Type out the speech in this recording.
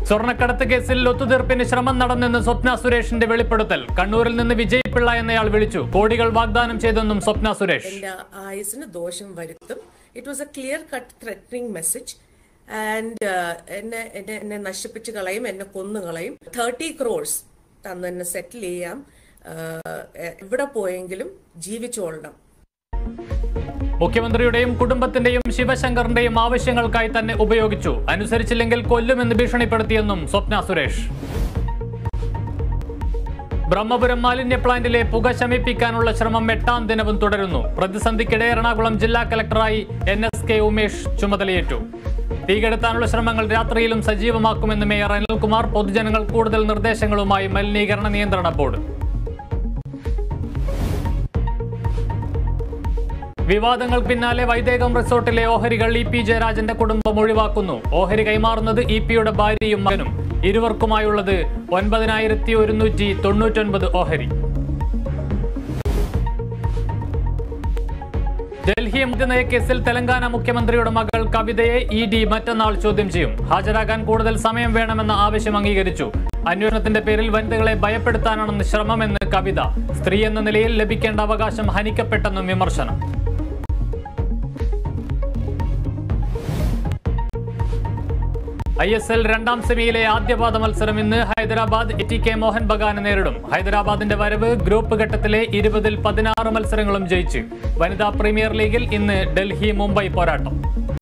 സ്വർണ്ണക്കടത്ത് കേസിൽ ഒത്തുതീർപ്പിന് ശ്രമം നടന്നെന്ന് സ്വപ്ന സുരേഷിന്റെ വെളിപ്പെടുത്തൽ കണ്ണൂരിൽ നിന്ന് വിജയ് പിള്ള എന്നയാൾ വിളിച്ചു കോടികൾ വാഗ്ദാനം ചെയ്തെന്നും സ്വപ്ന സുരേഷ് എൻ്റെ ആയുസിന് ദോഷം വരുത്തും it was a clear cut threatening message and എന്നെ എന്നെ എന്നെ നശിപ്പിച്ച് കളയും എന്നെ കൊന്നു കളയും തേർട്ടി ക്രോഴ്സ് തന്ന് എന്നെ സെറ്റിൽ ചെയ്യാം ആഹ് എവിടെ പോയെങ്കിലും ജീവിച്ചോളണം മുഖ്യമന്ത്രിയുടെയും കുടുംബത്തിന്റെയും ശിവശങ്കറിന്റെയും ആവശ്യങ്ങൾക്കായി തന്നെ ഉപയോഗിച്ചു അനുസരിച്ചില്ലെങ്കിൽ കൊല്ലുമെന്ന് ഭീഷണിപ്പെടുത്തിയെന്നും സ്വപ്ന സുരേഷ് ബ്രഹ്മപുരം മാലിന്യ പ്ലാന്റിലെ പുക ശമിപ്പിക്കാനുള്ള ശ്രമം എട്ടാം ദിനവും തുടരുന്നു പ്രതിസന്ധിക്കിടെ എറണാകുളം ജില്ലാ കലക്ടറായി എൻ എസ് കെ ഉമേഷ് ചുമതലയേറ്റു തീകെടുത്താനുള്ള ശ്രമങ്ങൾ രാത്രിയിലും സജീവമാക്കുമെന്ന് മേയർ അനിൽകുമാർ പൊതുജനങ്ങൾ കൂടുതൽ നിർദ്ദേശങ്ങളുമായി മലിനീകരണ നിയന്ത്രണ ബോർഡ് വിവാദങ്ങൾക്ക് പിന്നാലെ വൈദേകം റിസോർട്ടിലെ ഓഹരികൾ ഇ പി ജയരാജന്റെ കുടുംബം ഒഴിവാക്കുന്നു ഓഹരി കൈമാറുന്നത് ഇ പിയുടെ ഭാര്യയും മകനും ഇരുവർക്കുമായുള്ളത് ഒൻപതിനായിരത്തി ഒരുന്നൂറ്റി തൊണ്ണൂറ്റൊൻപത് ഓഹരി ഡൽഹി മദ്യനയ കേസിൽ തെലങ്കാന മുഖ്യമന്ത്രിയുടെ മകൾ കവിതയെ ഇ ഡി മറ്റന്നാൾ ചോദ്യം ചെയ്യും ഹാജരാകാൻ കൂടുതൽ സമയം വേണമെന്ന ആവശ്യം അംഗീകരിച്ചു അന്വേഷണത്തിന്റെ പേരിൽ വനിതകളെ ഭയപ്പെടുത്താനാണെന്ന് ശ്രമമെന്ന് കവിത സ്ത്രീ എന്ന നിലയിൽ ലഭിക്കേണ്ട അവകാശം ഹനിക്കപ്പെട്ടെന്നും വിമർശനം ഐ എസ് എൽ രണ്ടാം സെമിയിലെ ആദ്യപാദ മത്സരം ഇന്ന് Hyderabad A T K Mohun ബഗാനെ നേരിടും ഹൈദരാബാദിന്റെ വരവ് ഗ്രൂപ്പ് ഘട്ടത്തിലെ ഇരുപതിൽ പതിനാറ് മത്സരങ്ങളും ജയിച്ച് വനിതാ പ്രീമിയർ ലീഗിൽ ഇന്ന് ഡൽഹി മുംബൈ പോരാട്ടം